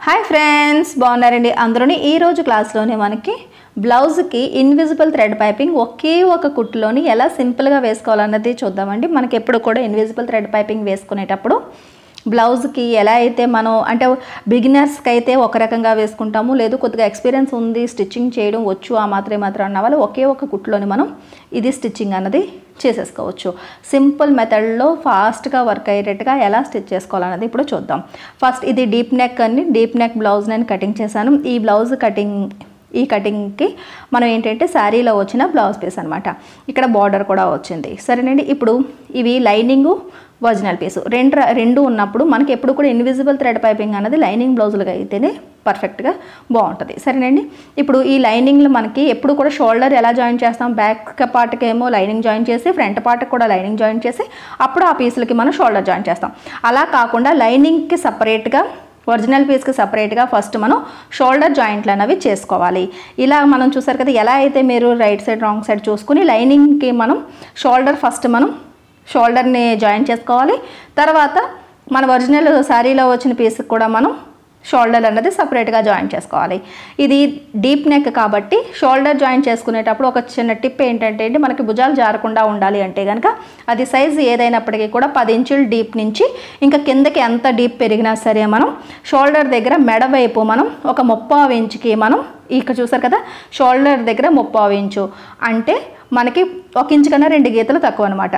hi friends బాగున్నారండి అందరూని ఈరోజు క్లాస్లోనే మనకి బ్లౌజ్కి ఇన్విజిబుల్ థ్రెడ్ పైపింగ్ ఒకే ఒక కుట్టులోని ఎలా సింపుల్గా వేసుకోవాలన్నది చూద్దామండి మనకి ఎప్పుడు కూడా ఇన్విజిబుల్ థ్రెడ్ పైపింగ్ వేసుకునేటప్పుడు బ్లౌజ్కి ఎలా అయితే మనం అంటే బిగినర్స్కి అయితే ఒక రకంగా వేసుకుంటాము లేదు కొద్దిగా ఎక్స్పీరియన్స్ ఉంది స్టిచ్చింగ్ చేయడం వచ్చు ఆ మాత్రమే మాత్రం అన్న వాళ్ళు ఒకే ఒక కుట్టులోని మనం ఇది స్టిచ్చింగ్ అన్నది చేసేసుకోవచ్చు సింపుల్ మెథడ్లో ఫాస్ట్గా వర్క్ అయ్యేటట్టుగా ఎలా స్టిచ్ చేసుకోవాలన్నది ఇప్పుడు చూద్దాం ఫస్ట్ ఇది డీప్ నెక్ అని డీప్ నెక్ బ్లౌజ్ నేను కటింగ్ చేశాను ఈ బ్లౌజ్ కటింగ్ ఈ కటింగ్కి మనం ఏంటంటే శారీలో వచ్చిన బ్లౌజ్ పీస్ అనమాట ఇక్కడ బార్డర్ కూడా వచ్చింది సరేనండి ఇప్పుడు ఇవి లైనింగు ఒరిజినల్ పీసు రెండు రెండు ఉన్నప్పుడు మనకి ఎప్పుడు కూడా ఇన్విజిబుల్ థ్రెడ్ పైపింగ్ అనేది లైనింగ్ బ్లౌజులుగా అయితేనే పర్ఫెక్ట్గా బాగుంటుంది సరేనండి ఇప్పుడు ఈ లైనింగ్లో మనకి ఎప్పుడు కూడా షోల్డర్ ఎలా జాయిన్ చేస్తాం బ్యాక్ పార్ట్కి ఏమో లైనింగ్ జాయిన్ చేసి ఫ్రంట్ పార్ట్కి కూడా లైనింగ్ జాయిన్ చేసి అప్పుడు ఆ పీసులకి మనం షోల్డర్ జాయిన్ చేస్తాం అలా కాకుండా లైనింగ్కి సపరేట్గా ఒరిజినల్ పీస్కి సపరేట్గా ఫస్ట్ మనం షోల్డర్ జాయింట్లు అనేవి చేసుకోవాలి ఇలా మనం చూసారు కదా ఎలా అయితే మీరు రైట్ సైడ్ రాంగ్ సైడ్ చూసుకుని లైనింగ్కి మనం షోల్డర్ ఫస్ట్ మనం షోల్డర్ని జాయిన్ చేసుకోవాలి తర్వాత మన ఒరిజినల్ శారీలో వచ్చిన పీస్కి కూడా మనం షోల్డర్ అన్నది సపరేట్గా జాయిన్ చేసుకోవాలి ఇది డీప్ నెక్ కాబట్టి షోల్డర్ జాయిన్ చేసుకునేటప్పుడు ఒక చిన్న టిప్ ఏంటంటే అండి మనకి భుజాలు జారకుండా ఉండాలి అంటే కనుక అది సైజు ఏదైనప్పటికీ కూడా పది ఇంచులు డీప్ నుంచి ఇంకా కిందకి ఎంత డీప్ పెరిగినా సరే మనం షోల్డర్ దగ్గర మెడ వైపు మనం ఒక ముప్పావు ఇంచుకి మనం ఇక్కడ చూసారు కదా షోల్డర్ దగ్గర ముప్పావు ఇంచు అంటే మనకి ఒక ఇంచు కన్నా రెండు గీతలు తక్కువ అనమాట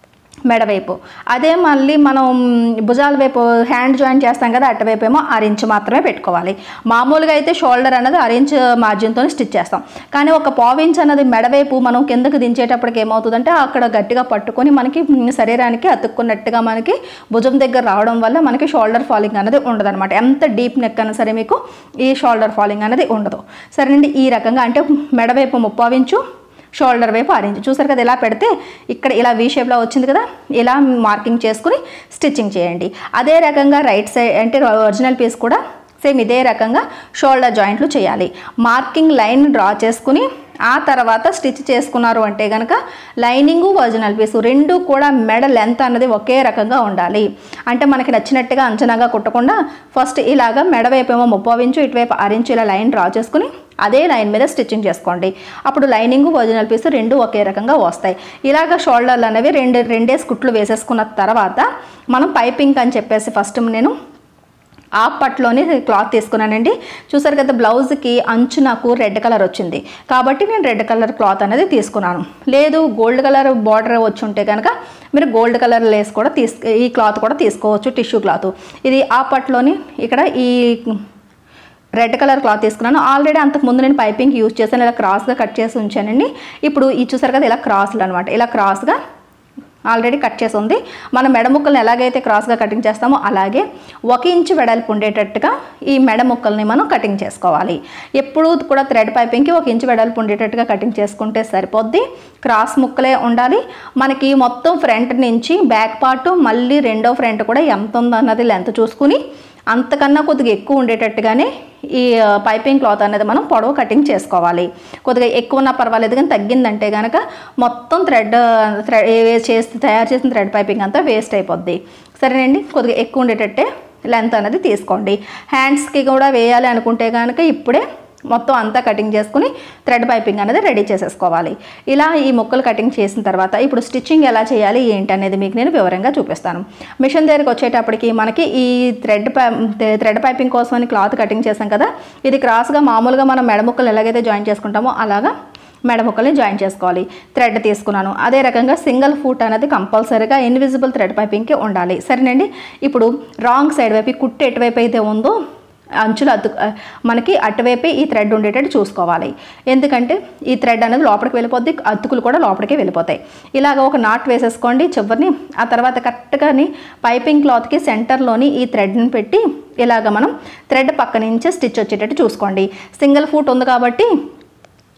మెడవైపు అదే మళ్ళీ మనం భుజాల వైపు హ్యాండ్ జాయిన్ చేస్తాం కదా అటువైపు ఏమో అరించ్ మాత్రమే పెట్టుకోవాలి మామూలుగా అయితే షోల్డర్ అనేది అరించ్ మార్జిన్తో స్టిచ్ చేస్తాం కానీ ఒక పావించ్ అన్నది మెడవైపు మనం కిందకు దించేటప్పటికి ఏమవుతుందంటే అక్కడ గట్టిగా పట్టుకొని మనకి శరీరానికి అతుక్కున్నట్టుగా మనకి భుజం దగ్గర రావడం వల్ల మనకి షోల్డర్ ఫాలింగ్ అనేది ఉండదన్నమాట ఎంత డీప్ నెక్ అయినా సరే మీకు ఈ షోల్డర్ ఫాలింగ్ అనేది ఉండదు సరేనండి ఈ రకంగా అంటే మెడవైపు ముప్పావించు షోల్డర్ వైపు ఆరెంజ్ చూసారు కదా ఇలా పెడితే ఇక్కడ ఇలా వీ షేప్లో వచ్చింది కదా ఇలా మార్కింగ్ చేసుకుని స్టిచ్చింగ్ చేయండి అదే రకంగా రైట్ సైడ్ అంటే ఒరిజినల్ పీస్ కూడా సేమ్ ఇదే రకంగా షోల్డర్ జాయింట్లు చేయాలి మార్కింగ్ లైన్ డ్రా చేసుకుని ఆ తర్వాత స్టిచ్ చేసుకున్నారు అంటే కనుక లైనింగు ఒరిజినల్ పీసు రెండు కూడా మెడ లెంత్ అన్నది ఒకే రకంగా ఉండాలి అంటే మనకి నచ్చినట్టుగా అంచనాగా కుట్టకుండా ఫస్ట్ ఇలాగా మెడ వైపు ఏమో ముప్పై ఇంచు ఇటువైపు ఆరించు ఇలా లైన్ డ్రా చేసుకుని అదే లైన్ మీద స్టిచ్చింగ్ చేసుకోండి అప్పుడు లైనింగ్ ఒరిజినల్ పీస్ రెండు ఒకే రకంగా వస్తాయి ఇలాగ షోల్డర్లు అనేవి రెండు రెండేసి కుట్లు వేసేసుకున్న తర్వాత మనం పైపింగ్ అని చెప్పేసి ఫస్ట్ నేను ఆ పట్లోని క్లాత్ తీసుకున్నానండి చూసారు కదా బ్లౌజ్కి అంచు నాకు రెడ్ కలర్ వచ్చింది కాబట్టి నేను రెడ్ కలర్ క్లాత్ అనేది తీసుకున్నాను లేదు గోల్డ్ కలర్ బార్డర్ వచ్చి ఉంటే కనుక మీరు గోల్డ్ కలర్ లేస్ కూడా తీసు ఈ క్లాత్ కూడా తీసుకోవచ్చు టిష్యూ క్లాత్ ఇది ఆ పట్లోని ఇక్కడ ఈ రెడ్ కలర్ క్లాత్ తీసుకున్నాను ఆల్రెడీ అంతకు ముందు నేను పైపింగ్ యూజ్ చేశాను ఇలా క్రాస్గా కట్ చేసి ఉంచానండి ఇప్పుడు ఈ చూసారు కదా ఇలా క్రాస్లు అనమాట ఇలా క్రాస్గా ఆల్రెడీ కట్ చేసి ఉంది మనం మెడ ముక్కల్ని ఎలాగైతే క్రాస్గా కటింగ్ చేస్తామో అలాగే ఒక ఇంచు వెడల్పు ఉండేటట్టుగా ఈ మెడ ముక్కల్ని మనం కటింగ్ చేసుకోవాలి ఎప్పుడూ కూడా థ్రెడ్ పైపింగ్కి ఒక ఇంచు వెడల్పు ఉండేటట్టుగా కటింగ్ చేసుకుంటే సరిపోద్ది క్రాస్ ముక్కలే ఉండాలి మనకి మొత్తం ఫ్రంట్ నుంచి బ్యాక్ పార్ట్ మళ్ళీ రెండో ఫ్రంట్ కూడా ఎంత ఉందన్నది లెంత్ చూసుకుని అంతకన్నా కొద్దిగా ఎక్కువ ఉండేటట్టుగానే ఈ పైపింగ్ క్లాత్ అనేది మనం పొడవు కటింగ్ చేసుకోవాలి కొద్దిగా ఎక్కువ ఉన్నా పర్వాలేదు కానీ తగ్గిందంటే కనుక మొత్తం థ్రెడ్ థ్రెడ్ చేసి తయారు చేసిన థ్రెడ్ పైపింగ్ అంతా వేస్ట్ అయిపోద్ది సరేనండి కొద్దిగా ఎక్కువ ఉండేటట్టే లెంత్ అనేది తీసుకోండి హ్యాండ్స్కి కూడా వేయాలి అనుకుంటే కనుక ఇప్పుడే మొత్తం అంతా కటింగ్ చేసుకుని థ్రెడ్ పైపింగ్ అనేది రెడీ చేసేసుకోవాలి ఇలా ఈ ముక్కలు కటింగ్ చేసిన తర్వాత ఇప్పుడు స్టిచ్చింగ్ ఎలా చేయాలి ఏంటి అనేది మీకు నేను వివరంగా చూపిస్తాను మిషన్ దగ్గరికి వచ్చేటప్పటికి మనకి ఈ థ్రెడ్ పై థ్రెడ్ పైపింగ్ కోసమని క్లాత్ కటింగ్ చేసాం కదా ఇది క్రాస్గా మామూలుగా మనం మెడ ముక్కలు ఎలాగైతే జాయిన్ చేసుకుంటామో అలాగా మెడ ముక్కల్ని జాయిన్ చేసుకోవాలి థ్రెడ్ తీసుకున్నాను అదే రకంగా సింగిల్ ఫూట్ అనేది కంపల్సరీగా ఇన్విజిబుల్ థ్రెడ్ పైపింగ్కి ఉండాలి సరేనండి ఇప్పుడు రాంగ్ సైడ్ వైపు కుట్టు ఎటువైపు అయితే ఉందో అంచులు అద్దు మనకి అటువైపే ఈ థ్రెడ్ ఉండేటట్టు చూసుకోవాలి ఎందుకంటే ఈ థ్రెడ్ అనేది లోపలికి వెళ్ళిపోద్ది అతుకులు కూడా లోపలికి వెళ్ళిపోతాయి ఇలాగ ఒక నాట్ వేసేసుకోండి చివరిని ఆ తర్వాత కరెక్ట్గాని పైపింగ్ క్లాత్కి సెంటర్లోని ఈ థ్రెడ్ని పెట్టి ఇలాగ మనం థ్రెడ్ పక్క నుంచి స్టిచ్ వచ్చేటట్టు చూసుకోండి సింగిల్ ఫూట్ ఉంది కాబట్టి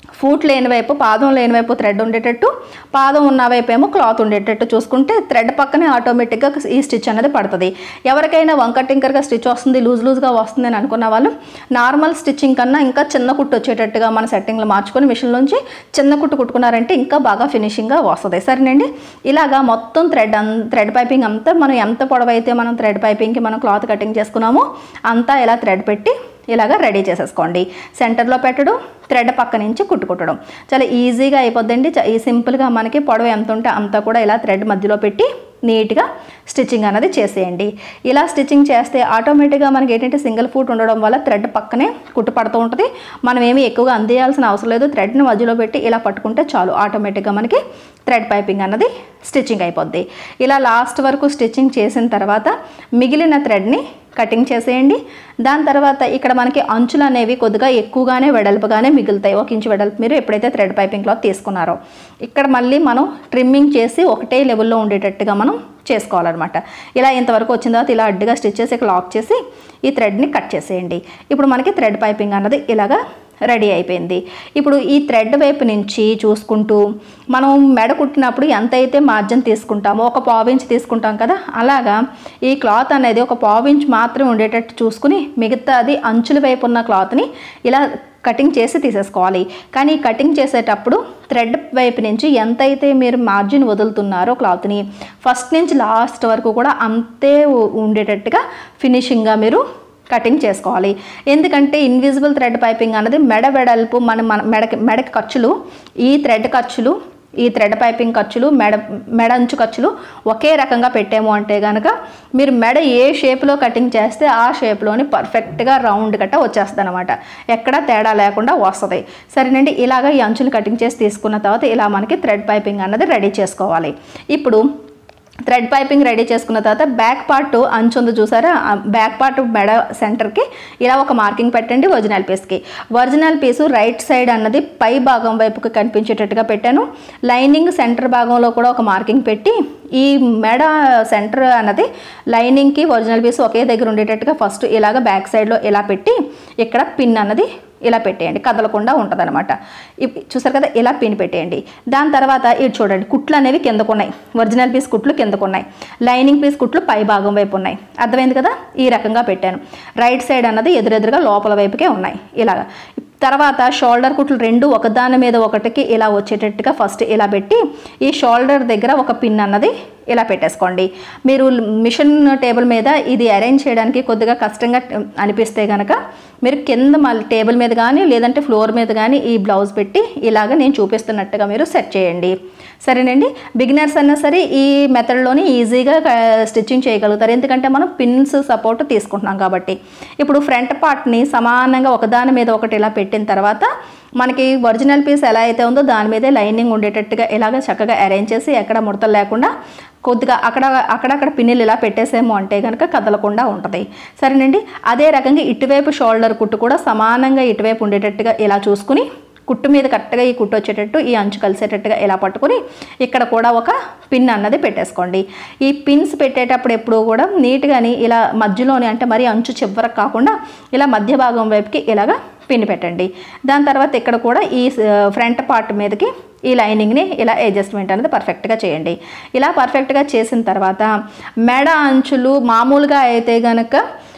ఫూట్ లేని వైపు పాదం లేని వైపు థ్రెడ్ ఉండేటట్టు పాదం ఉన్న వైపు ఏమో క్లాత్ ఉండేటట్టు చూసుకుంటే థ్రెడ్ పక్కనే ఆటోమేటిక్గా ఈ స్టిచ్ అనేది పడుతుంది ఎవరికైనా వంక టింకర్గా స్టిచ్ వస్తుంది లూజ్ లూజ్గా వస్తుంది అని అనుకున్న వాళ్ళు నార్మల్ స్టిచ్చింగ్ కన్నా ఇంకా చిన్న కుట్టు వచ్చేటట్టుగా మన సెట్టింగ్లో మార్చుకొని మిషన్ నుంచి చిన్న కుట్టు కుట్టుకున్నారంటే ఇంకా బాగా ఫినిషింగ్గా వస్తుంది సరేనండి ఇలాగా మొత్తం థ్రెడ్ అన్ థ్రెడ్ పైపింగ్ అంతా మనం ఎంత పొడవైతే మనం థ్రెడ్ పైపింగ్కి మనం క్లాత్ కటింగ్ చేసుకున్నామో అంతా ఇలా థ్రెడ్ పెట్టి ఇలాగ రెడీ చేసేసుకోండి సెంటర్లో పెట్టడం థ్రెడ్ పక్క నుంచి కుట్టుకుట్టడం చాలా ఈజీగా అయిపోద్దండి చ- ఈ సింపుల్గా మనకి పొడవు ఎంత ఉంటే అంతా కూడా ఇలా థ్రెడ్ మధ్యలో పెట్టి నీట్గా స్టిచ్చింగ్ అనేది చేసేయండి ఇలా స్టిచ్చింగ్ చేస్తే ఆటోమేటిక్గా మనకి ఏంటంటే సింగిల్ ఫూట్ ఉండడం వల్ల థ్రెడ్ పక్కనే కుట్టు పడుతూ ఉంటుంది మనం ఏమి ఎక్కువగా అందేయాల్సిన అవసరం లేదు థ్రెడ్ని మధ్యలో పెట్టి ఇలా పట్టుకుంటే చాలు ఆటోమేటిక్గా మనకి థ్రెడ్ పైపింగ్ అన్నది స్టిచ్చింగ్ అయిపోద్ది ఇలా లాస్ట్ వరకు స్టిచ్చింగ్ చేసిన తర్వాత మిగిలిన థ్రెడ్ని కటింగ్ చేసేయండి దాని తర్వాత ఇక్కడ మనకి అంచులు అనేవి కొద్దిగా ఎక్కువగానే వెడల్పుగానే మిగులుతాయి ఒక ఇంచు వెడల్పు మీరు ఎప్పుడైతే థ్రెడ్ పైపింగ్ క్లాత్ తీసుకున్నారో ఇక్కడ మళ్ళీ మనం ట్రిమ్మింగ్ చేసి ఒకటే లెవెల్లో ఉండేటట్టుగా మనం చేసుకోవాలన్నమాట ఇలా ఇంతవరకు వచ్చిన తర్వాత ఇలా అడ్డుగా స్టిచ్ చేసి ఇక్కడ లాక్ చేసి ఈ థ్రెడ్ని కట్ చేసేయండి ఇప్పుడు మనకి థ్రెడ్ పైపింగ్ అన్నది ఇలాగా రెడీ అయిపోయింది ఇప్పుడు ఈ థ్రెడ్ వైపు నుంచి చూసుకుంటూ మనం మెడ కుట్టినప్పుడు ఎంత అయితే మార్జిన్ తీసుకుంటామో ఒక పావు ఇంచ్ తీసుకుంటాం కదా అలాగా ఈ క్లాత్ అనేది ఒక పావు ఇంచ్ మాత్రమే ఉండేటట్టు చూసుకుని మిగతాది అంచుల వైపు ఉన్న క్లాత్ని ఇలా కటింగ్ చేసి తీసేసుకోవాలి కానీ కటింగ్ చేసేటప్పుడు థ్రెడ్ వైపు నుంచి ఎంతైతే మీరు మార్జిన్ వదులుతున్నారో క్లాత్ని ఫస్ట్ నుంచి లాస్ట్ వరకు కూడా అంతే ఉ- ఉండేటట్టుగా ఫినిషింగ్గా మీరు కటింగ్ చేసుకోవాలి ఎందుకంటే ఇన్విజిబుల్ థ్రెడ్ పైపింగ్ అన్నది మెడ వెడల్పు మన మన మెడకి మెడకి ఖర్చులు ఈ థ్రెడ్ ఖర్చులు ఈ థ్రెడ్ పైపింగ్ ఖర్చులు మెడ మెడ అంచు ఖర్చులు ఒకే రకంగా పెట్టాము అంటే కనుక మీరు మెడ ఏ షేప్లో కటింగ్ చేస్తే ఆ షేప్లోని పర్ఫెక్ట్గా రౌండ్ గట్ట వచ్చేస్తుంది అనమాట ఎక్కడ తేడా లేకుండా వస్తుంది సరేనండి ఇలాగ ఈ అంచులు కటింగ్ చేసి తీసుకున్న తర్వాత ఇలా మనకి థ్రెడ్ పైపింగ్ అన్నది రెడీ చేసుకోవాలి ఇప్పుడు థ్రెడ్ పైపింగ్ రెడీ చేసుకున్న తర్వాత బ్యాక్ పార్ట్ అంచు ఉంది చూసారా ఆ బ్యాక్ పార్ట్ మెడ సెంటర్కి ఇలా ఒక మార్కింగ్ పెట్టండి ఒరిజినల్ పీస్కి ఒరిజినల్ పీసు రైట్ సైడ్ అన్నది పై భాగం వైపుకి కనిపించేటట్టుగా పెట్టాను లైనింగ్ సెంటర్ భాగంలో కూడా ఒక మార్కింగ్ పెట్టి ఈ మెడ సెంటర్ అన్నది లైనింగ్కి ఒరిజినల్ పీస్ ఒకే దగ్గర ఉండేటట్టుగా ఫస్ట్ ఇలాగ బ్యాక్ సైడ్లో ఇలా పెట్టి ఇక్కడ పిన్ అన్నది ఇలా పెట్టేయండి కదలకుండా ఉంటుంది అనమాట చూసారు కదా ఇలా పిన్ పెట్టేయండి దాని తర్వాత ఇటు చూడండి కుట్లు అనేవి కిందకున్నాయి ఒరిజినల్ పీస్ కుట్లు కిందకున్నాయి లైనింగ్ పీస్ కుట్లు పై భాగం వైపు ఉన్నాయి అర్థమైంది కదా ఈ రకంగా పెట్టాను రైట్ సైడ్ అన్నది ఎదురెదురుగా లోపల వైపుకే ఉన్నాయి ఇలాగా తర్వాత షోల్డర్ కుట్లు రెండు ఒకదాని మీద ఒకటికి ఇలా వచ్చేటట్టుగా ఫస్ట్ ఇలా పెట్టి ఈ షోల్డర్ దగ్గర ఒక పిన్ అన్నది ఇలా పెట్టేసుకోండి మీరు మిషన్ టేబుల్ మీద ఇది అరేంజ్ చేయడానికి కొద్దిగా కష్టంగా అనిపిస్తే కనుక మీరు కింద మళ్ళీ టేబుల్ మీద కానీ లేదంటే ఫ్లోర్ మీద కానీ ఈ బ్లౌజ్ పెట్టి ఇలాగ నేను చూపిస్తున్నట్టుగా మీరు సెట్ చేయండి సరేనండి బిగినర్స్ అన్నా సరే ఈ మెథడ్లోని ఈజీగా స్టిచ్చింగ్ చేయగలుగుతారు ఎందుకంటే మనం పిన్స్ సపోర్ట్ తీసుకుంటున్నాం కాబట్టి ఇప్పుడు ఫ్రంట్ పార్ట్ని సమానంగా ఒకదాని మీద ఒకటి ఇలా పెట్టిన తర్వాత మనకి ఒరిజినల్ పీస్ ఎలా అయితే ఉందో దాని మీదే లైనింగ్ ఉండేటట్టుగా ఇలాగ చక్కగా అరేంజ్ చేసి ఎక్కడ ముడతలు లేకుండా కొద్దిగా అక్కడ అక్కడక్కడ పిన్నులు ఇలా పెట్టేసేమో అంటే కనుక కదలకుండా ఉంటుంది సరేనండి అదే రకంగా ఇటువైపు షోల్డర్ కుట్టు కూడా సమానంగా ఇటువైపు ఉండేటట్టుగా ఇలా చూసుకుని కుట్టు మీద కరెక్ట్గా ఈ కుట్టు వచ్చేటట్టు ఈ అంచు కలిసేటట్టుగా ఇలా పట్టుకుని ఇక్కడ కూడా ఒక పిన్ అన్నది పెట్టేసుకోండి ఈ పిన్స్ పెట్టేటప్పుడు ఎప్పుడు కూడా నీట్గాని ఇలా మధ్యలోనే అంటే మరి అంచు చివరకు కాకుండా ఇలా మధ్య భాగం వైపుకి ఇలాగా పిన్ పెట్టండి దాని తర్వాత ఇక్కడ కూడా ఈ ఫ్రంట్ పార్ట్ మీదకి ఈ లైనింగ్ని ఇలా అడ్జస్ట్మెంట్ అనేది పర్ఫెక్ట్గా చేయండి ఇలా పర్ఫెక్ట్గా చేసిన తర్వాత మెడ అంచులు మామూలుగా అయితే కనుక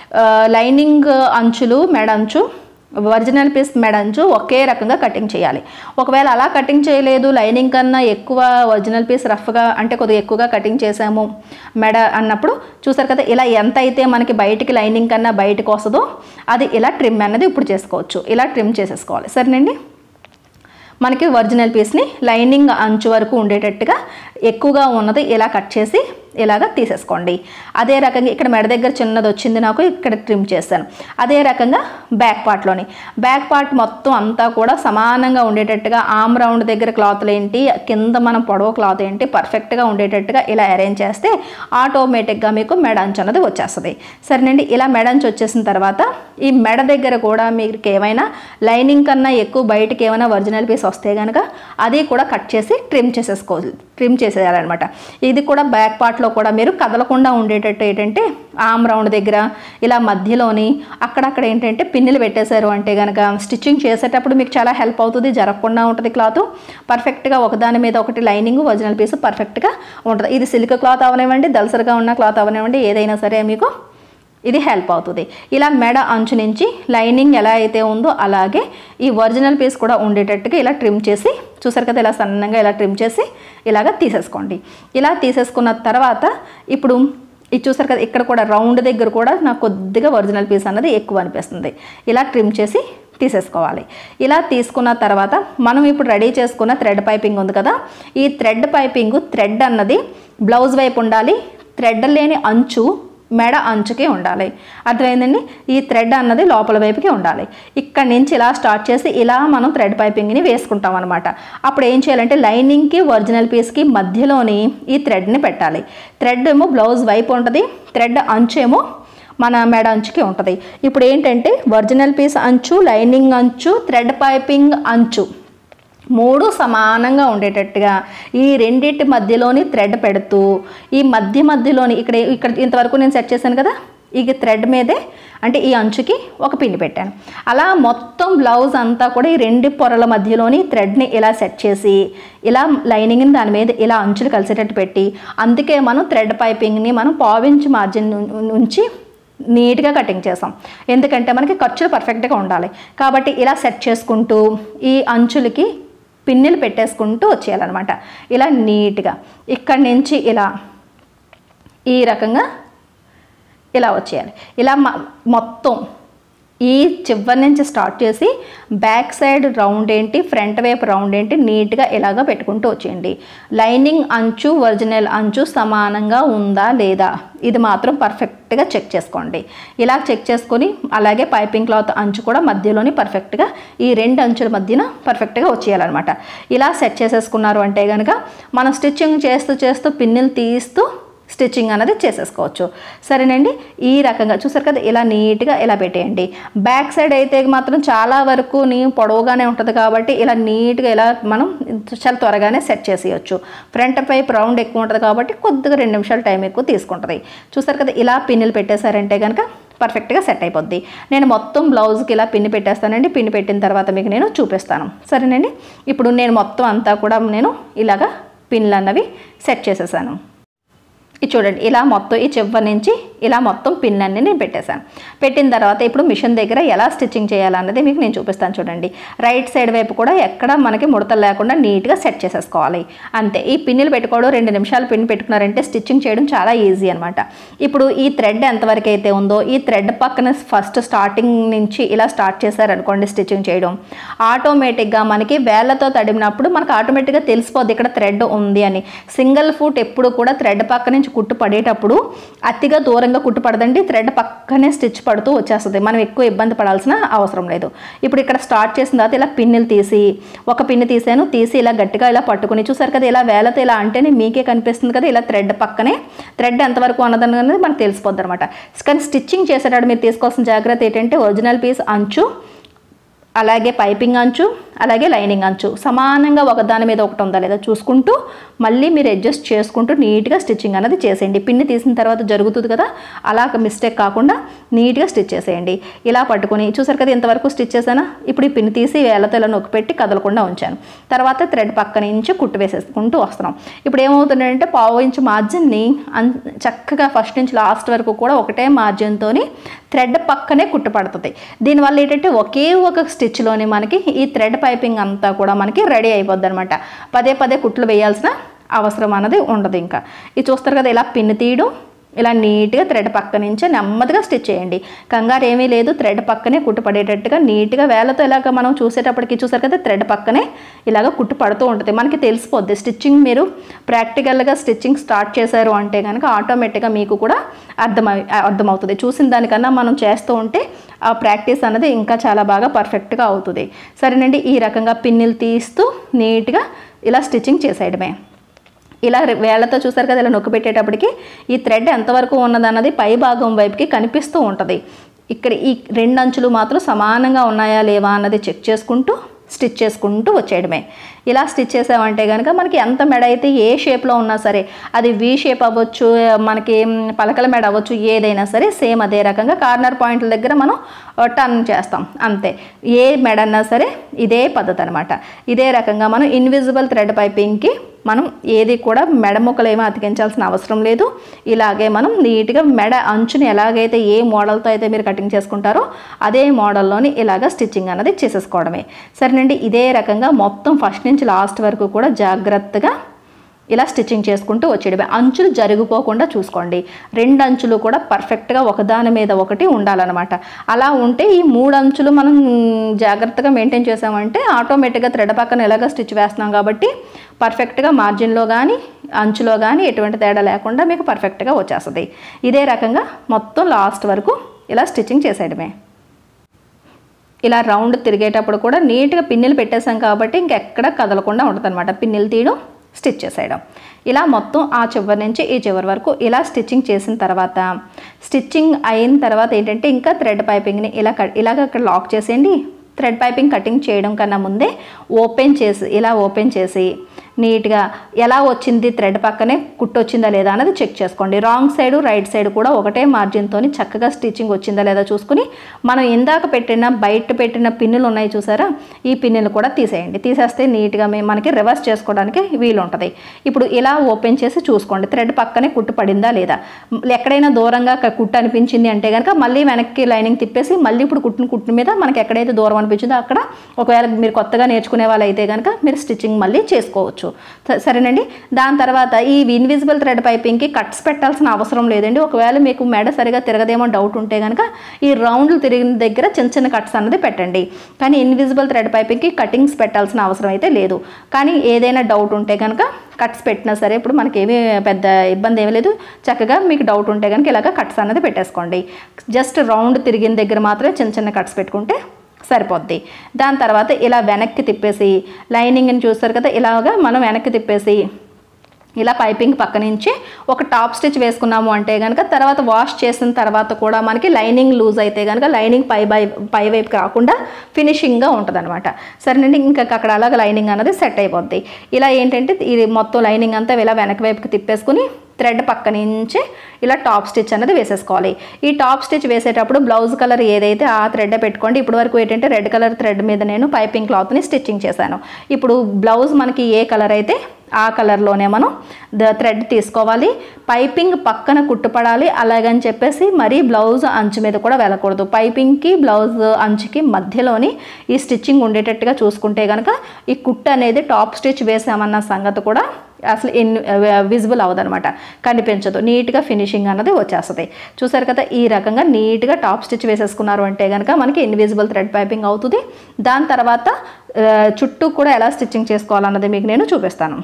లైనింగ్ అంచులు మెడ అంచు ఒరిజినల్ పీస్ మెడంచు ఒకే రకంగా కటింగ్ చేయాలి ఒకవేళ అలా కటింగ్ చేయలేదు లైనింగ్ కన్నా ఎక్కువ ఒరిజినల్ పీస్ రఫ్గా అంటే కొద్దిగా ఎక్కువగా కటింగ్ చేసాము మెడ అన్నప్పుడు చూసారు కదా ఇలా ఎంత అయితే మనకి బయటికి లైనింగ్ కన్నా బయటకు వస్తుందో అది ఇలా ట్రిమ్ అనేది ఇప్పుడు చేసుకోవచ్చు ఇలా ట్రిమ్ చేసేసుకోవాలి సరేనండి మనకి ఒరిజినల్ పీస్ని లైనింగ్ అంచు వరకు ఉండేటట్టుగా ఎక్కువగా ఉన్నది ఇలా కట్ చేసి ఇలాగ తీసేసుకోండి అదే రకంగా ఇక్కడ మెడ దగ్గర చిన్నది వచ్చింది నాకు ఇక్కడ ట్రిమ్ చేశాను అదే రకంగా బ్యాక్ పార్ట్లోని బ్యాక్ పార్ట్ మొత్తం అంతా కూడా సమానంగా ఉండేటట్టుగా ఆమ్ రౌండ్ దగ్గర క్లాత్లు ఏంటి కింద మనం పొడవు క్లాత్ ఏంటి పర్ఫెక్ట్గా ఉండేటట్టుగా ఇలా అరేంజ్ చేస్తే ఆటోమేటిక్గా మీకు మెడ అంచు అన్నది వచ్చేస్తుంది సరేనండి ఇలా మెడ అంచు వచ్చేసిన తర్వాత ఈ మెడ దగ్గర కూడా మీకు ఏమైనా లైనింగ్ కన్నా ఎక్కువ బయటకి ఏమైనా ఒరిజినల్ పీస్ వస్తే కనుక అది కూడా కట్ చేసి ట్రిమ్ చేసేసుకో ట్రిమ్ చేసేయాలన్నమాట ఇది కూడా బ్యాక్ పార్ట్లో కూడా మీరు కదలకుండా ఉండేటట్టు ఏంటంటే ఆమ్ రౌండ్ దగ్గర ఇలా మధ్యలోని అక్కడక్కడ ఏంటంటే పిన్నులు పెట్టేశారు అంటే కనుక స్టిచ్చింగ్ చేసేటప్పుడు మీకు చాలా హెల్ప్ అవుతుంది జరగకుండా ఉంటుంది క్లాత్ పర్ఫెక్ట్గా ఒకదాని మీద ఒకటి లైనింగ్ ఒరిజినల్ పీస్ పర్ఫెక్ట్గా ఉంటుంది ఇది సిల్క్ క్లాత్ అవనివ్వండి దలసరిగా ఉన్న క్లాత్ అవనివ్వండి ఏదైనా సరే మీకు ఇది హెల్ప్ అవుతుంది ఇలా మెడ అంచు నుంచి లైనింగ్ ఎలా అయితే ఉందో అలాగే ఈ ఒరిజినల్ పీస్ కూడా ఉండేటట్టుగా ఇలా ట్రిమ్ చేసి చూసారు కదా ఇలా సన్నంగా ఇలా ట్రిమ్ చేసి ఇలాగ తీసేసుకోండి ఇలా తీసేసుకున్న తర్వాత ఇప్పుడు ఇది చూసారు కదా ఇక్కడ కూడా రౌండ్ దగ్గర కూడా నాకు కొద్దిగా ఒరిజినల్ పీస్ అన్నది ఎక్కువ అనిపిస్తుంది ఇలా ట్రిమ్ చేసి తీసేసుకోవాలి ఇలా తీసుకున్న తర్వాత మనం ఇప్పుడు రెడీ చేసుకున్న థ్రెడ్ పైపింగ్ ఉంది కదా ఈ థ్రెడ్ పైపింగ్ థ్రెడ్ అన్నది బ్లౌజ్ వైపు ఉండాలి థ్రెడ్ లేని అంచు మెడ అంచుకే ఉండాలి అర్థమైందండి ఈ థ్రెడ్ అన్నది లోపల వైపుకి ఉండాలి ఇక్కడ నుంచి ఇలా స్టార్ట్ చేసి ఇలా మనం థ్రెడ్ పైపింగ్ని వేసుకుంటాం అనమాట అప్పుడు ఏం చేయాలంటే లైనింగ్కి ఒరిజినల్ పీస్కి మధ్యలోని ఈ థ్రెడ్ని పెట్టాలి థ్రెడ్ ఏమో బ్లౌజ్ వైపు ఉంటుంది థ్రెడ్ అంచేమో మన మెడ అంచుకి ఉంటుంది ఇప్పుడు ఏంటంటే ఒరిజినల్ పీస్ అంచు లైనింగ్ అంచు థ్రెడ్ పైపింగ్ అంచు మూడు సమానంగా ఉండేటట్టుగా ఈ రెండింటి మధ్యలోని థ్రెడ్ పెడుతూ ఈ మధ్య మధ్యలోని ఇక్కడ ఇక్కడ ఇంతవరకు నేను సెట్ చేశాను కదా ఈ థ్రెడ్ మీదే అంటే ఈ అంచుకి ఒక పిన్ని పెట్టాను అలా మొత్తం బ్లౌజ్ అంతా కూడా ఈ రెండు పొరల మధ్యలోని థ్రెడ్ని ఇలా సెట్ చేసి ఇలా లైనింగ్ని దాని మీద ఇలా అంచులు కలిసేటట్టు పెట్టి అందుకే మనం థ్రెడ్ పైపింగ్ని మనం పావించి మార్జిన్ నుంచి నీట్గా కటింగ్ చేసాం ఎందుకంటే మనకి ఖర్చులు పర్ఫెక్ట్గా ఉండాలి కాబట్టి ఇలా సెట్ చేసుకుంటూ ఈ అంచులకి పిన్నులు పెట్టేసుకుంటూ వచ్చేయాలన్నమాట ఇలా నీట్గా ఇక్కడి నుంచి ఇలా ఈ రకంగా ఇలా వచ్చేయాలి ఇలా మ- మొత్తం ఈ చివరి నుంచి స్టార్ట్ చేసి బ్యాక్ సైడ్ రౌండ్ ఏంటి ఫ్రంట్ వైపు రౌండ్ ఏంటి నీట్గా ఇలాగ పెట్టుకుంటూ వచ్చేయండి లైనింగ్ అంచు ఒరిజినల్ అంచు సమానంగా ఉందా లేదా ఇది మాత్రం పర్ఫెక్ట్గా చెక్ చేసుకోండి ఇలా చెక్ చేసుకొని అలాగే పైపింగ్ క్లాత్ అంచు కూడా మధ్యలోని పర్ఫెక్ట్గా ఈ రెండు అంచుల మధ్యన పర్ఫెక్ట్గా వచ్చేయాలన్నమాట ఇలా సెట్ చేసేసుకున్నారు అంటే కనుక మనం స్టిచ్చింగ్ చేస్తూ చేస్తూ పిన్నులు తీస్తూ స్టిచ్చింగ్ అనేది చేసేసుకోవచ్చు సరేనండి ఈ రకంగా చూసారు కదా ఇలా నీట్గా ఇలా పెట్టేయండి బ్యాక్ సైడ్ అయితే మాత్రం చాలా వరకు నీ పొడవుగానే ఉంటుంది కాబట్టి ఇలా నీట్గా ఇలా మనం చాలా త్వరగానే సెట్ చేసేయచ్చు ఫ్రంట్ పైప్ రౌండ్ ఎక్కువ ఉంటుంది కాబట్టి కొద్దిగా రెండు నిమిషాలు టైం ఎక్కువ తీసుకుంటుంది చూసారు కదా ఇలా పిన్నులు పెట్టేశారంటే కనుక పర్ఫెక్ట్గా సెట్ అయిపోద్ది నేను మొత్తం బ్లౌజ్కి ఇలా పిన్ని పెట్టేస్తానండి పిన్ని పెట్టిన తర్వాత మీకు నేను చూపిస్తాను సరేనండి ఇప్పుడు నేను మొత్తం అంతా కూడా నేను ఇలాగా పిన్లు అన్నవి సెట్ చేసేసాను ఇది చూడండి ఇలా మొత్తం ఈ చివరి నుంచి ఇలా మొత్తం పిన్ అన్ని నేను పెట్టేశాను పెట్టిన తర్వాత ఇప్పుడు మిషన్ దగ్గర ఎలా స్టిచ్చింగ్ చేయాలన్నది మీకు నేను చూపిస్తాను చూడండి రైట్ సైడ్ వైపు కూడా ఎక్కడ మనకి ముడతలు లేకుండా నీట్గా సెట్ చేసేసుకోవాలి అంతే ఈ పిన్నులు పెట్టుకోవడం రెండు నిమిషాలు పిన్ పెట్టుకున్నారంటే స్టిచ్చింగ్ చేయడం చాలా ఈజీ అనమాట ఇప్పుడు ఈ థ్రెడ్ ఎంతవరకు అయితే ఉందో ఈ థ్రెడ్ పక్కన ఫస్ట్ స్టార్టింగ్ నుంచి ఇలా స్టార్ట్ చేశారనుకోండి స్టిచ్చింగ్ చేయడం ఆటోమేటిక్గా మనకి వేళ్ళతో తడిమినప్పుడు మనకు ఆటోమేటిక్గా తెలిసిపోద్ది ఇక్కడ థ్రెడ్ ఉంది అని సింగిల్ ఫుట్ ఎప్పుడు కూడా థ్రెడ్ పక్క నుంచి కుట్టు పడేటప్పుడు అతిగా దూరంగా కుట్టు పడదండి థ్రెడ్ పక్కనే స్టిచ్ పడుతూ వచ్చేస్తుంది మనం ఎక్కువ ఇబ్బంది పడాల్సిన అవసరం లేదు ఇప్పుడు ఇక్కడ స్టార్ట్ చేసిన తర్వాత ఇలా పిన్నులు తీసి ఒక పిన్ను తీసాను తీసి ఇలా గట్టిగా ఇలా పట్టుకుని చూసారు కదా ఇలా వేలతో ఇలా అంటేనే మీకే కనిపిస్తుంది కదా ఇలా థ్రెడ్ పక్కనే థ్రెడ్ ఎంతవరకు ఉన్నదని అనేది మనకు తెలిసిపోద్ది అనమాట కానీ స్టిచ్చింగ్ చేసేటప్పుడు మీరు తీసుకోవాల్సిన జాగ్రత్త ఏంటంటే ఒరిజినల్ పీస్ అంచు అలాగే పైపింగ్ అంచు అలాగే లైనింగ్ అంచు సమానంగా ఒకదాని మీద ఒకటి ఉందా లేదా చూసుకుంటూ మళ్ళీ మీరు అడ్జస్ట్ చేసుకుంటూ నీట్గా స్టిచ్చింగ్ అనేది చేసేయండి పిన్ని తీసిన తర్వాత జరుగుతుంది కదా అలా మిస్టేక్ కాకుండా నీట్గా స్టిచ్ చేసేయండి ఇలా పట్టుకొని చూసారు కదా ఇంతవరకు స్టిచ్ చేశానా ఇప్పుడు ఈ పిన్ని తీసి వేళ్ళతో ఇలా నొక్కి పెట్టి కదలకుండా ఉంచాను తర్వాత థ్రెడ్ పక్క నుంచి కుట్టు వేసేసుకుంటూ వస్తున్నాం ఇప్పుడు ఏమవుతుందంటే పావు ఇంచు మార్జిన్ని అన్ చక్కగా ఫస్ట్ నుంచి లాస్ట్ వరకు కూడా ఒకటే మార్జిన్తోని థ్రెడ్ పక్కనే కుట్టు పడుతుంది దీనివల్ల ఏంటంటే ఒకే ఒక స్టిచ్లోని మనకి ఈ థ్రెడ్ పైపింగ్ అంతా కూడా మనకి రెడీ అయిపోద్ది అనమాట పదే పదే కుట్లు వేయాల్సిన అవసరం అన్నది ఉండదు ఇంకా ఇది చూస్తారు కదా ఇలా పిన్ తీయడం ఇలా నీట్గా థ్రెడ్ పక్క నుంచే నెమ్మదిగా స్టిచ్ చేయండి కంగారు ఏమీ లేదు థ్రెడ్ పక్కనే కుట్టు పడేటట్టుగా నీట్గా వేలతో ఇలాగ మనం చూసేటప్పటికి చూసారు కదా థ్రెడ్ పక్కనే ఇలాగ కుట్టు పడుతూ ఉంటుంది మనకి తెలిసిపోద్ది స్టిచ్చింగ్ మీరు ప్రాక్టికల్గా స్టిచ్చింగ్ స్టార్ట్ చేశారు అంటే కనుక ఆటోమేటిక్గా మీకు కూడా అర్థమై అర్థమవుతుంది చూసిన దానికన్నా మనం చేస్తూ ఉంటే ఆ ప్రాక్టీస్ అన్నది ఇంకా చాలా బాగా పర్ఫెక్ట్గా అవుతుంది సరేనండి ఈ రకంగా పిన్నులు తీస్తూ నీట్గా ఇలా స్టిచ్చింగ్ చేసేయడమే ఇలా రె- వేళ్ళతో చూసారు కదా ఇలా నొక్కి పెట్టేటప్పటికి ఈ థ్రెడ్ ఎంతవరకు ఉన్నదన్నది పై భాగం వైపుకి కనిపిస్తూ ఉంటుంది ఇక్కడ ఈ రెండు అంచులు మాత్రం సమానంగా ఉన్నాయా లేవా అన్నది చెక్ చేసుకుంటూ స్టిచ్ చేసుకుంటూ వచ్చేయడమే ఇలా స్టిచ్ చేసామంటే కనుక మనకి ఎంత మెడ అయితే ఏ షేప్లో ఉన్నా సరే అది వి షేప్ అవ్వచ్చు మనకి మ్, పలకల మెడ అవ్వచ్చు ఏదైనా సరే సేమ్ అదే రకంగా కార్నర్ పాయింట్ల దగ్గర మనం టర్న్ చేస్తాం అంతే ఏ మెడ అన్నా సరే ఇదే పద్ధతి అనమాట ఇదే రకంగా మనం ఇన్విజిబుల్ థ్రెడ్ పైపింగ్కి మనం ఏది కూడా మెడ ముక్కలు ఏమీ అతికించాల్సిన అవసరం లేదు ఇలాగే మనం నీట్గా మెడ అంచుని ఎలాగైతే ఏ మోడల్తో అయితే మీరు కటింగ్ చేసుకుంటారో అదే మోడల్లోని ఇలాగ స్టిచ్చింగ్ అన్నది చేసేసుకోవడమే సరేనండి ఇదే రకంగా మొత్తం ఫస్ట్ నుంచి లాస్ట్ వరకు కూడా జాగ్రత్తగా ఇలా స్టిచ్చింగ్ చేసుకుంటూ వచ్చేయడమే అంచులు జరిగిపోకుండా చూసుకోండి రెండు అంచులు కూడా పర్ఫెక్ట్గా ఒకదాని మీద ఒకటి ఉండాలన్నమాట అలా ఉంటే ఈ మూడు అంచులు మనం జాగ్రత్తగా మెయింటైన్ చేసామంటే ఆటోమేటిక్గా థ్రెడ్ పక్కన ఎలాగ స్టిచ్ వేస్తున్నాం కాబట్టి పర్ఫెక్ట్గా మార్జిన్లో కానీ అంచులో కానీ ఎటువంటి తేడా లేకుండా మీకు పర్ఫెక్ట్గా వచ్చేస్తుంది ఇదే రకంగా మొత్తం లాస్ట్ వరకు ఇలా స్టిచ్చింగ్ చేసేయడమే ఇలా రౌండ్ తిరిగేటప్పుడు కూడా నీట్గా పిన్నులు పెట్టేసాం కాబట్టి ఇంకెక్కడ కదలకుండా ఉంటుంది అనమాట పిన్నులు తీయడం స్టిచ్ చేసేయడం ఇలా మొత్తం ఆ చివరి నుంచి ఈ చివరి వరకు ఇలా స్టిచ్చింగ్ చేసిన తర్వాత స్టిచ్చింగ్ అయిన తర్వాత ఏంటంటే ఇంకా థ్రెడ్ పైపింగ్ని ఇలా కట్ ఇలాగ అక్కడ లాక్ చేసేయండి థ్రెడ్ పైపింగ్ కటింగ్ చేయడం కన్నా ముందే ఓపెన్ చేసి ఇలా ఓపెన్ చేసి నీట్గా ఎలా వచ్చింది థ్రెడ్ పక్కనే కుట్టు వచ్చిందా లేదా అన్నది చెక్ చేసుకోండి రాంగ్ సైడ్ రైట్ సైడ్ కూడా ఒకటే మార్జిన్తో చక్కగా స్టిచ్చింగ్ వచ్చిందా లేదా చూసుకుని మనం ఇందాక పెట్టిన బయట పెట్టిన పిన్నులు ఉన్నాయి చూసారా ఈ పిన్నులు కూడా తీసేయండి తీసేస్తే నీట్గా మే- మనకి రివర్స్ చేసుకోవడానికి వీలు ఉంటుంది ఇప్పుడు ఇలా ఓపెన్ చేసి చూసుకోండి థ్రెడ్ పక్కనే కుట్టు పడిందా లేదా మ్, ఎక్కడైనా దూరంగా క- కుట్టు అనిపించింది అంటే కనుక మళ్ళీ వెనక్కి లైనింగ్ తిప్పేసి మళ్ళీ ఇప్పుడు కుట్టిన కుట్టు మీద మనకి ఎక్కడైతే దూరం అనిపించిందో అక్కడ ఒకవేళ మీరు కొత్తగా నేర్చుకునే వాళ్ళు అయితే కనుక మీరు స్టిచ్చింగ్ మళ్ళీ చేసుకోవచ్చు స- సరేనండి దాని తర్వాత ఈ ఇన్విజిబుల్ థ్రెడ్ పైపింగ్కి కట్స్ పెట్టాల్సిన అవసరం లేదండి ఒకవేళ మీకు మెడ సరిగా తిరగదేమో డౌట్ ఉంటే కనుక ఈ రౌండ్లు తిరిగిన దగ్గర చిన్న చిన్న కట్స్ అన్నది పెట్టండి కానీ ఇన్విజిబుల్ థ్రెడ్ పైపింగ్కి కటింగ్స్ పెట్టాల్సిన అవసరం అయితే లేదు కానీ ఏదైనా డౌట్ ఉంటే కనుక కట్స్ పెట్టినా సరే ఇప్పుడు మనకి ఏమీ పెద్ద ఇబ్బంది ఏమీ లేదు చక్కగా మీకు డౌట్ ఉంటే కనుక ఇలాగ కట్స్ అన్నది పెట్టేసుకోండి జస్ట్ రౌండ్ తిరిగిన దగ్గర మాత్రమే చిన్న చిన్న కట్స్ పెట్టుకుంటే సరిపోద్ది దాని తర్వాత ఇలా వెనక్కి తిప్పేసి లైనింగ్ని చూస్తారు కదా ఇలాగా మనం వెనక్కి తిప్పేసి ఇలా పైపింగ్ పక్క నుంచి ఒక టాప్ స్టిచ్ వేసుకున్నాము అంటే కనుక తర్వాత వాష్ చేసిన తర్వాత కూడా మనకి లైనింగ్ లూజ్ అయితే కనుక లైనింగ్ పై బై పై వైపు కాకుండా ఫినిషింగ్గా ఉంటుంది అనమాట సరేనండి ఇంకా అక్కడ అలాగ లైనింగ్ అన్నది సెట్ అయిపోద్ది ఇలా ఏంటంటే ఇది మొత్తం లైనింగ్ అంతా ఇలా వెనక వైపుకి తిప్పేసుకుని థ్రెడ్ పక్క నుంచి ఇలా టాప్ స్టిచ్ అనేది వేసేసుకోవాలి ఈ టాప్ స్టిచ్ వేసేటప్పుడు బ్లౌజ్ కలర్ ఏదైతే ఆ థ్రెడ్ పెట్టుకోండి ఇప్పుడు వరకు ఏంటంటే రెడ్ కలర్ థ్రెడ్ మీద నేను పైపింగ్ క్లాత్ని స్టిచ్చింగ్ చేశాను ఇప్పుడు బ్లౌజ్ మనకి ఏ కలర్ అయితే ఆ కలర్లోనే మనం ద థ్రెడ్ తీసుకోవాలి పైపింగ్ పక్కన కుట్టుపడాలి అలాగని చెప్పేసి మరీ బ్లౌజ్ అంచు మీద కూడా వెళ్ళకూడదు పైపింగ్కి బ్లౌజ్ అంచుకి మధ్యలోని ఈ స్టిచ్చింగ్ ఉండేటట్టుగా చూసుకుంటే కనుక ఈ కుట్టు అనేది టాప్ స్టిచ్ వేసామన్న సంగతి కూడా అసలు ఇన్ విజిబుల్ అవ్వదనమాట కనిపించదు నీట్గా ఫినిషింగ్ అన్నది వచ్చేస్తుంది చూసారు కదా ఈ రకంగా నీట్గా టాప్ స్టిచ్ వేసేసుకున్నారు అంటే కనుక మనకి ఇన్విజిబుల్ థ్రెడ్ పైపింగ్ అవుతుంది దాని తర్వాత ఆ, చుట్టూ కూడా ఎలా స్టిచ్చింగ్ చేసుకోవాలన్నది మీకు నేను చూపిస్తాను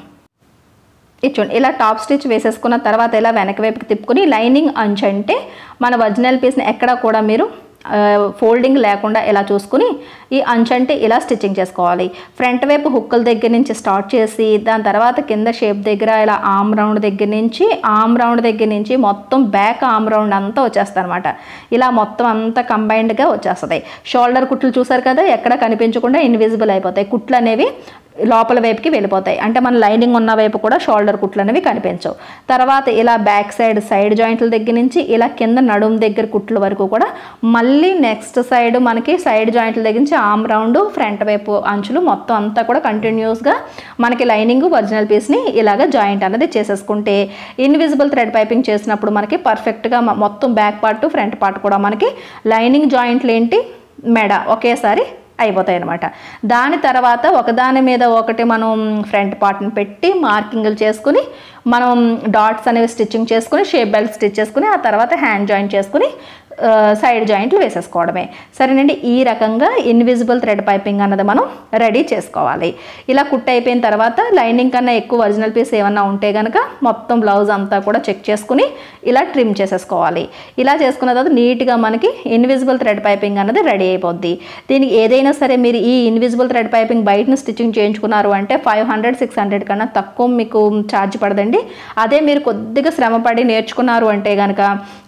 ఇది చూడండి ఇలా టాప్ స్టిచ్ వేసేసుకున్న తర్వాత ఇలా వెనక వైపుకి తిప్పుకుని లైనింగ్ అంచు అంటే మన ఒరిజినల్ పీస్ని ఎక్కడ కూడా మీరు ఫోల్డింగ్ లేకుండా ఇలా చూసుకుని ఈ అంచు అంటే ఇలా స్టిచ్చింగ్ చేసుకోవాలి ఫ్రంట్ వైపు హుక్కల దగ్గర నుంచి స్టార్ట్ చేసి దాని తర్వాత కింద షేప్ దగ్గర ఇలా ఆమ్ రౌండ్ దగ్గర నుంచి ఆమ్ రౌండ్ దగ్గర నుంచి మొత్తం బ్యాక్ ఆమ్ రౌండ్ అంతా వచ్చేస్తుంది అనమాట ఇలా మొత్తం అంతా కంబైన్డ్గా వచ్చేస్తుంది షోల్డర్ కుట్లు చూసారు కదా ఎక్కడ కనిపించకుండా ఇన్విజిబుల్ అయిపోతాయి కుట్లు అనేవి లోపల వైపుకి వెళ్ళిపోతాయి అంటే మన లైనింగ్ ఉన్న వైపు కూడా షోల్డర్ కుట్లు అనేవి కనిపించవు తర్వాత ఇలా బ్యాక్ సైడ్ సైడ్ జాయింట్ల దగ్గర నుంచి ఇలా కింద నడుము దగ్గర కుట్ల వరకు కూడా మళ్ళీ నెక్స్ట్ సైడ్ మనకి సైడ్ జాయింట్ల దగ్గర నుంచి ఆమ్ రౌండ్ ఫ్రంట్ వైపు అంచులు మొత్తం అంతా కూడా కంటిన్యూస్గా మనకి లైనింగ్ ఒరిజినల్ పీస్ని ఇలాగ జాయింట్ అనేది చేసేసుకుంటే ఇన్విజిబుల్ థ్రెడ్ పైపింగ్ చేసినప్పుడు మనకి పర్ఫెక్ట్గా మొత్తం బ్యాక్ పార్ట్ ఫ్రంట్ పార్ట్ కూడా మనకి లైనింగ్ జాయింట్లు ఏంటి మెడ ఒకేసారి అయిపోతాయి అనమాట దాని తర్వాత ఒకదాని మీద ఒకటి మనం ఫ్రంట్ పార్ట్ని పెట్టి మార్కింగ్లు చేసుకుని మనం డాట్స్ అనేవి స్టిచ్చింగ్ చేసుకుని షేప్ బెల్ట్ స్టిచ్ చేసుకుని ఆ తర్వాత హ్యాండ్ జాయింట్ చేసుకుని ఆ, సైడ్ జాయింట్లు వేసేసుకోవడమే సరేనండి ఈ రకంగా ఇన్విజిబుల్ థ్రెడ్ పైపింగ్ అన్నది మనం రెడీ చేసుకోవాలి ఇలా కుట్ అయిపోయిన తర్వాత లైనింగ్ కన్నా ఎక్కువ ఒరిజినల్ పీస్ ఏమన్నా ఉంటే కనుక మొత్తం బ్లౌజ్ అంతా కూడా చెక్ చేసుకుని ఇలా ట్రిమ్ చేసేసుకోవాలి ఇలా చేసుకున్న తర్వాత నీట్గా మనకి ఇన్విజిబుల్ థ్రెడ్ పైపింగ్ అన్నది రెడీ అయిపోద్ది దీనికి ఏదైనా సరే మీరు ఈ ఇన్విజిబుల్ థ్రెడ్ పైపింగ్ బయటను స్టిచ్చింగ్ చేయించుకున్నారు అంటే ఫైవ్ హండ్రెడ్ సిక్స్ హండ్రెడ్ కన్నా తక్కువ మీకు ఛార్జ్ పడదండి అదే మీరు కొద్దిగా శ్రమపడి నేర్చుకున్నారు అంటే కనుక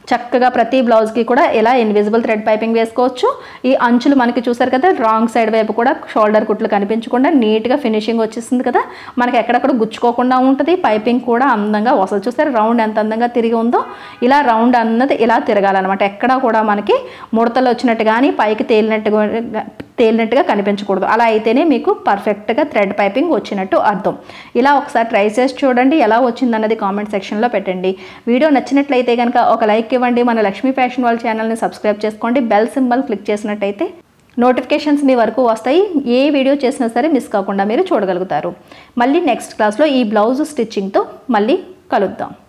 చక్కగా ప్రతి బ్లౌజ్కి కూడా ఇలా ఇన్విజిబుల్ థ్రెడ్ పైపింగ్ వేసుకోవచ్చు ఈ అంచులు మనకి చూసారు కదా రాంగ్ సైడ్ వైపు కూడా షోల్డర్ కుట్లు కనిపించకుండా నీట్గా ఫినిషింగ్ వచ్చేస్తుంది కదా మనకి ఎక్కడక్కడ గుచ్చుకోకుండా ఉంటుంది పైపింగ్ కూడా అందంగా వస్తుంది చూసారు రౌండ్ ఎంత అందంగా తిరిగి ఉందో ఇలా రౌండ్ అన్నది ఇలా తిరగాలన్నమాట ఎక్కడా కూడా మనకి ముడతలు వచ్చినట్టు కానీ పైకి తేలినట్టుగా తేలినట్టుగా కనిపించకూడదు అలా అయితేనే మీకు పర్ఫెక్ట్గా థ్రెడ్ పైపింగ్ వచ్చినట్టు అర్థం ఇలా ఒకసారి ట్రై చేసి చూడండి ఎలా వచ్చిందన్నది కామెంట్ సెక్షన్లో పెట్టండి వీడియో నచ్చినట్లయితే కనుక ఒక లైక్ ఇవ్వండి మన లక్ష్మీ ఫ్యాషన్ వాళ్ళ ఛానల్ని సబ్స్క్రైబ్ చేసుకోండి బెల్ సింబల్ క్లిక్ చేసినట్టయితే నోటిఫికేషన్స్ మీ వరకు వస్తాయి ఏ వీడియో చేసినా సరే మిస్ కాకుండా మీరు చూడగలుగుతారు మళ్ళీ నెక్స్ట్ క్లాస్లో ఈ బ్లౌజ్ స్టిచ్చింగ్తో మళ్ళీ కలుద్దాం